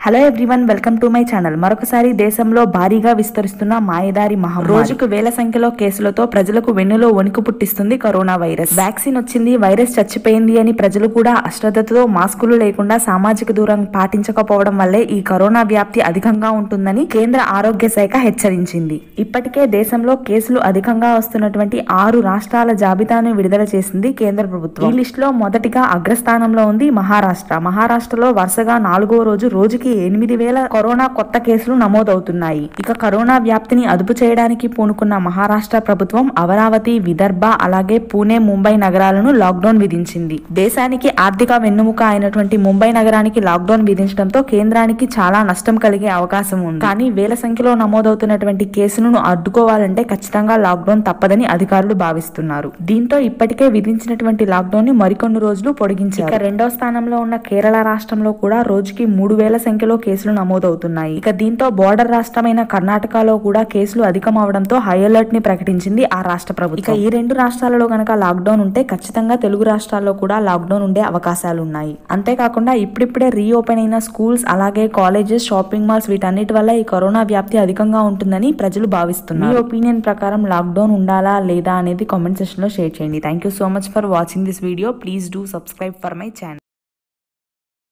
hello everyone welcome to my channel మరొకసారి దేశంలో భారీగా విస్తరిస్తున్న మాయదారి మహమ్మారి రోజుకు వేల సంఖ్యలో కేసులతో ప్రజలకు వెన్నులో వణుకు పుట్టిస్తుంది కరోనా వైరస్ వ్యాక్సిన్ వచ్చింది వైరస్ చచ్చిపోయింది అని ప్రజలు కూడా అశ్రద్ధతో మాస్కులు లేకుండా సామాజిక దూరం పాటించకపోవడం వల్లే ఈ కరోనా వ్యాప్తి అధికంగా ఉంటుందని కేంద్ర ఆరోగ్య శాఖ హెచ్చరించింది ఇప్పటికే దేశంలో కేసులు అధికంగా వస్తున్నటువంటి ఆరు రాష్ట్రాల జాబితాను విడుదల చేసింది కేంద్ర ప్రభుత్వం ఈ లిస్ట్ లో మొదటిగా అగ్రస్థానంలో ఉంది మహారాష్ట్ర మహారాష్ట్రలో వరుసగా నాలుగో రోజు రోజుకి ఎనిమిది వేల కరోనా కొత్త కేసులు నమోదవుతున్నాయి ఇక కరోనా వ్యాప్తిని అదుపు చేయడానికి పూనుకున్న మహారాష్ట్ర ప్రభుత్వం అమరావతి విదర్భ అలాగే పూణే ముంబై నగరాలను లాక్డౌన్ విధించింది దేశానికి ఆర్థిక వెన్నుముక అయినటువంటి ముంబై నగరానికి లాక్డౌన్ విధించడంతో కేంద్రానికి చాలా నష్టం కలిగే అవకాశం ఉంది కానీ వేల సంఖ్యలో నమోదవుతున్నటువంటి కేసులను అడ్డుకోవాలంటే ఖచ్చితంగా లాక్డౌన్ తప్పదని అధికారులు భావిస్తున్నారు దీంతో ఇప్పటికే విధించినటువంటి లాక్డౌన్ ని మరికొన్ని రోజులు పొడిగించారు ఇక రెండో స్థానంలో ఉన్న కేరళ రాష్ట్రంలో కూడా రోజుకి మూడు వేల సంఖ్యలో కేసులు నమోదవుతున్నాయి ఇక దీంతో బోర్డర్ రాష్ట్రమైన కర్ణాటకలో కూడా కేసులు అధికం అవడంతో హై అలర్ట్ ని ప్రకటించింది ఆ రాష్ట్ర ప్రభుత్వం ఇక ఈ రెండు రాష్ట్రాలలో గనక లాక్డౌన్ ఉంటే ఖచ్చితంగా తెలుగు రాష్ట్రాల్లో కూడా లాక్డౌన్ ఉండే అవకాశాలు ఉన్నాయి అంతేకాకుండా ఇప్పుడిప్పుడే రీఓపెన్ అయిన స్కూల్స్ అలాగే కాలేజెస్ షాపింగ్ మాల్స్ వీటన్నిటి వల్ల ఈ కరోనా వ్యాప్తి అధికంగా ఉంటుందని ప్రజలు భావిస్తున్నారు మీ ఒపీనియన్ ప్రకారం లాక్డౌన్ ఉండాలా లేదా అనేది కామెంట్ సెక్షన్ లో షేర్ చేయండి thank you so much for watching this video please do subscribe for my channel